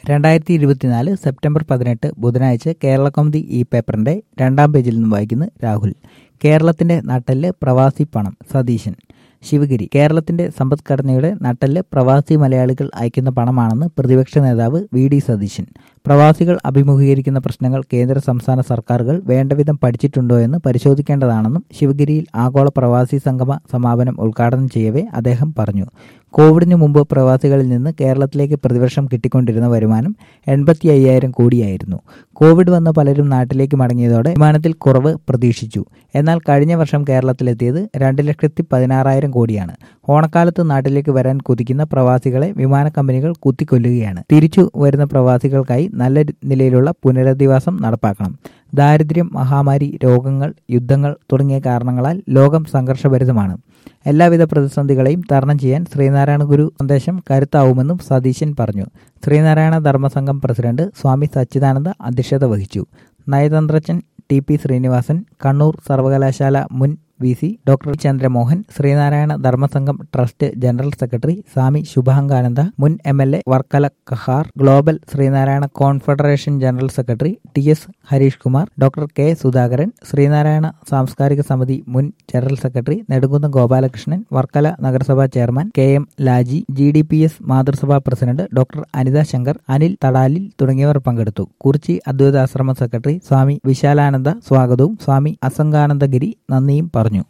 രണ്ടായിരത്തി ഇരുപത്തിനാല് സെപ്റ്റംബർ പതിനെട്ട് ബുധനാഴ്ച കേരളകൗമുദി ഈ പേപ്പറിന്റെ രണ്ടാം പേജിൽ നിന്നും വായിക്കുന്നു രാഹുൽ കേരളത്തിന്റെ നട്ടെല്ല് പ്രവാസി പണം സതീശൻ ശിവഗിരി കേരളത്തിന്റെ സമ്പദ്ഘടനയുടെ നട്ടെല്ല് പ്രവാസി മലയാളികൾ അയക്കുന്ന പണമാണെന്ന് പ്രതിപക്ഷ നേതാവ് വി ഡി സതീശൻ പ്രവാസികൾ അഭിമുഖീകരിക്കുന്ന പ്രശ്നങ്ങൾ കേന്ദ്ര സംസ്ഥാന സർക്കാരുകൾ വേണ്ടവിധം പഠിച്ചിട്ടുണ്ടോ എന്ന് പരിശോധിക്കേണ്ടതാണെന്നും ശിവഗിരിയിൽ ആഗോള പ്രവാസി സംഗമ സമാപനം ഉദ്ഘാടനം ചെയ്യവേ അദ്ദേഹം പറഞ്ഞു കോവിഡിന് മുമ്പ് പ്രവാസികളിൽ നിന്ന് കേരളത്തിലേക്ക് പ്രതിവർഷം കിട്ടിക്കൊണ്ടിരുന്ന വരുമാനം എൺപത്തി അയ്യായിരം കോടിയായിരുന്നു കോവിഡ് വന്ന പലരും നാട്ടിലേക്ക് മടങ്ങിയതോടെ വരുമാനത്തിൽ കുറവ് പ്രതീക്ഷിച്ചു എന്നാൽ കഴിഞ്ഞ വർഷം കേരളത്തിലെത്തിയത് രണ്ട് ലക്ഷത്തി പതിനാറായിരം കോടിയാണ് ഓണക്കാലത്ത് നാട്ടിലേക്ക് വരാൻ കുതിക്കുന്ന പ്രവാസികളെ വിമാന കമ്പനികൾ കുത്തിക്കൊല്ലുകയാണ് തിരിച്ചു വരുന്ന പ്രവാസികൾക്കായി നല്ല നിലയിലുള്ള പുനരധിവാസം നടപ്പാക്കണം ദാരിദ്ര്യം മഹാമാരി രോഗങ്ങൾ യുദ്ധങ്ങൾ തുടങ്ങിയ കാരണങ്ങളാൽ ലോകം സംഘർഷഭരിതമാണ് എല്ലാവിധ പ്രതിസന്ധികളെയും തരണം ചെയ്യാൻ ശ്രീനാരായണ ഗുരു സന്ദേശം കരുത്താവുമെന്നും സതീശൻ പറഞ്ഞു ശ്രീനാരായണ ധർമ്മസംഘം പ്രസിഡന്റ് സ്വാമി സച്ചിദാനന്ദ അധ്യക്ഷത വഹിച്ചു നയതന്ത്രജ്ഞൻ ടി പി ശ്രീനിവാസൻ കണ്ണൂർ സർവകലാശാല മുൻ V C doctor Chandramohan Sree Narayana Dharmasangham trust general secretary Swami Subhangananda മുൻ M L A Varkala Kahar global Sree Narayana confederation general secretary T S Hareesh Kumar doctor K Sudhakaran Sree Narayana സാംസ്കാരിക സമിതി മുൻ ജനറൽ സെക്രട്ടറി നെടുങ്കുന്നം ഗോപാലകൃഷ്ണൻ വർക്കല നഗരസഭാ chairman K M Laji G D P S മാതൃസഭാ പ്രസിഡന്റ് ഡോക്ടർ അനിത ശങ്കർ അനിൽ തടാലിൽ തുടങ്ങിയവർ പങ്കെടുത്തു കുറിച്ചി അദ്വൈതാശ്രമ സെക്രട്ടറി സ്വാമി വിശാലാനന്ദ സ്വാഗതവും സ്വാമി അസംഗാനന്ദഗിരി നന്ദിയും പറഞ്ഞു